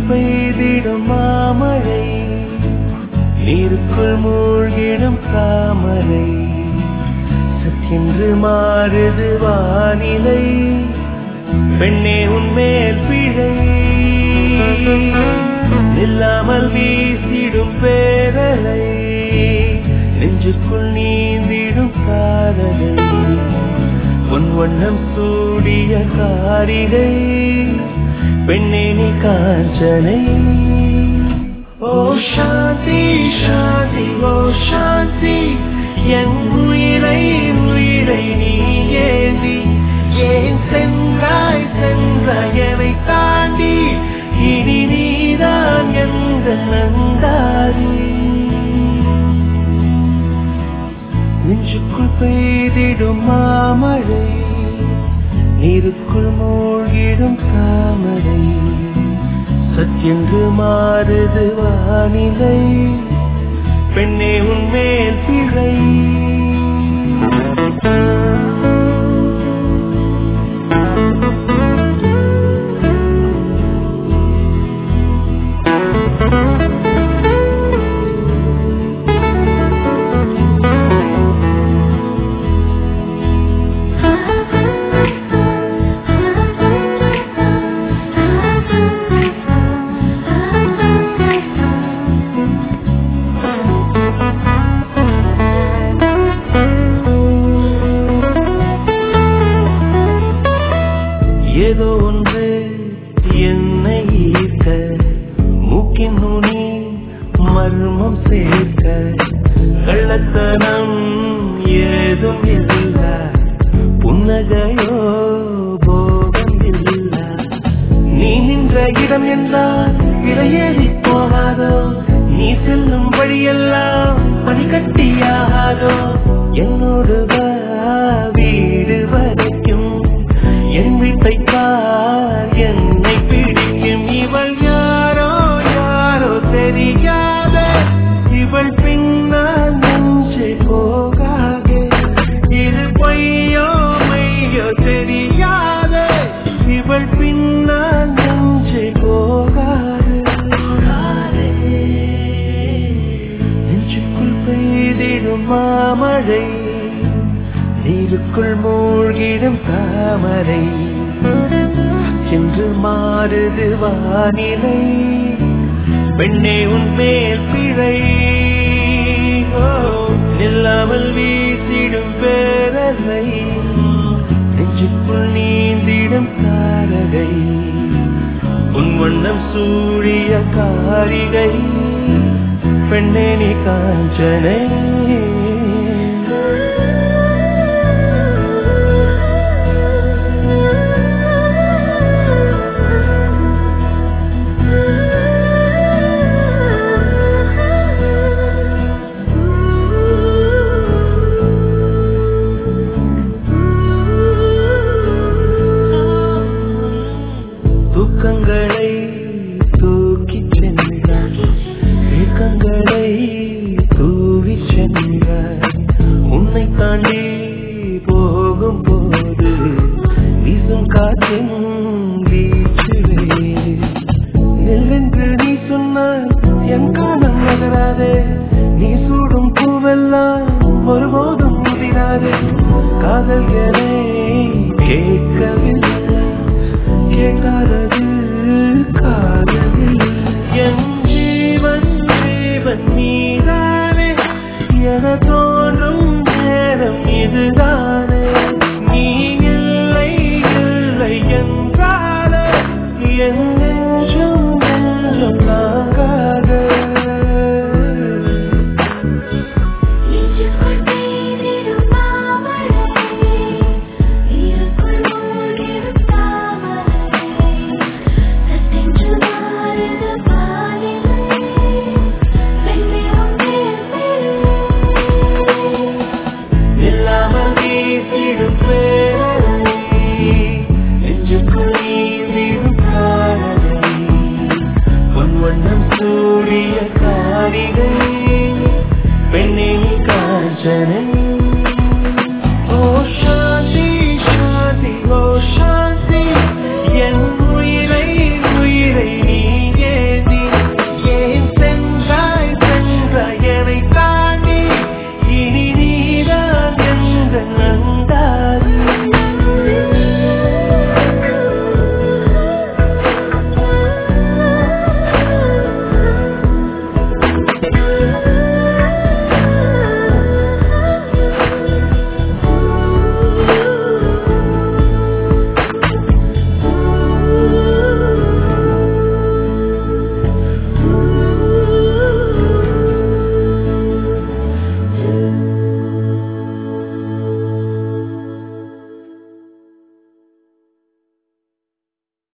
பெய்திடும் மாமழை நீருக்குள் மூழ்கிடும் தாமரை சற்றென்று மாறுது வானிலை பெண்ணே உன்மேல் பிழை நில்லாமல் வீசிடும் பேரலை நெஞ்சுக்குள் நீந்திடும் காதலை உன் வண்ணம் சூடிய காரிகை பெண்ணே நீ காஞ்சனை ஓ சாந்தி சாந்தி ஓ சாந்தி என் உயிரை உயிரை நீ ஏந்தி ஏன் சென்றாய் சென்றாய் என்னை தாண்டி இனி நீதான் எந்த நந்தாரி நெஞ்சுக்குள் பெய்திடும் மாமழை நீருக்குள் மூழ்கிடும் தாமரை சற்றென்று மாறுது வானிலை பெண்ணே உன்மேல் பிழை ஏதோ ஒன்று என்னை ஈர்க்க மூக்கின் நுனி மர்மம் சேர்க்க கள்ளத்தனம் ஏதும் இல்ல புன்னகையோ போகம் இல்ல நீ நின்ற இடம் என்றால் விலையேறி போகாதோ நீ செல்லும் வழியெல்லாம் பனிக்கட்டியாகாதோ என்னோடு வா வீடு வரைக்கும் என் வீட்டை பார் என்னை பிடிக்கும் இவள் யாரோ யாரோ தெரியாத இவள் பின்னால் நெஞ்சு போகாதே இது பொய்யோ மையோ தெரியாத இவள் பின்னால் நெஞ்சு போகாது நெஞ்சுக்குள் பெய்திடும் மாமழை நீருக்குள் மூழ்கிடும் தாமரை சென்று மாறுது வானிலை பெண்ணே உன் மேல் பிழை ஓ, நில்லாமல் வீசிடும் பேரலை நெஞ்சுக்குள் நீந்திடும் தாரகை உன் வண்ணம் சூழிய காரிகை பெண்ணே நீ காஞ்சனை தூக்கங்களை தூக்கிச் சென்றார் ஏக்கங்களை தூவி சென்றார் உன்னை தாண்டி போகும் போது வீசும் காற்றின் வீச்சு வேறு நெல்லென்று நீ சொன்னால் என் காலம் நகராதே நீ சூடும் பூவெல்லாம் ஒருபோதும் முதிராதே காதல் எனை கேட்கவில்லை கேட்காதது காதலில் என் ஜீவன் ஜீவன் நீதானே என தோன்றும் நேரம் இதுதானே நீ இல்லை இல்லை என்றாலே என் நெஞ்சம் நெஞ்சம் தாங்காதே நெஞ்சுக்குள் பெய்திடும் மாமழை நீருக்குள் மூழ்கிடும் தாமரை சட்டென்று மாறுது வானிலை பெண்ணே உன்மேல் பிழை இல்லாமல் வீசிடும் பேரலை நெஞ்சுக்குள் நீந்திடும் காதலை பொன் வண்ணம் சூடிய காரிகை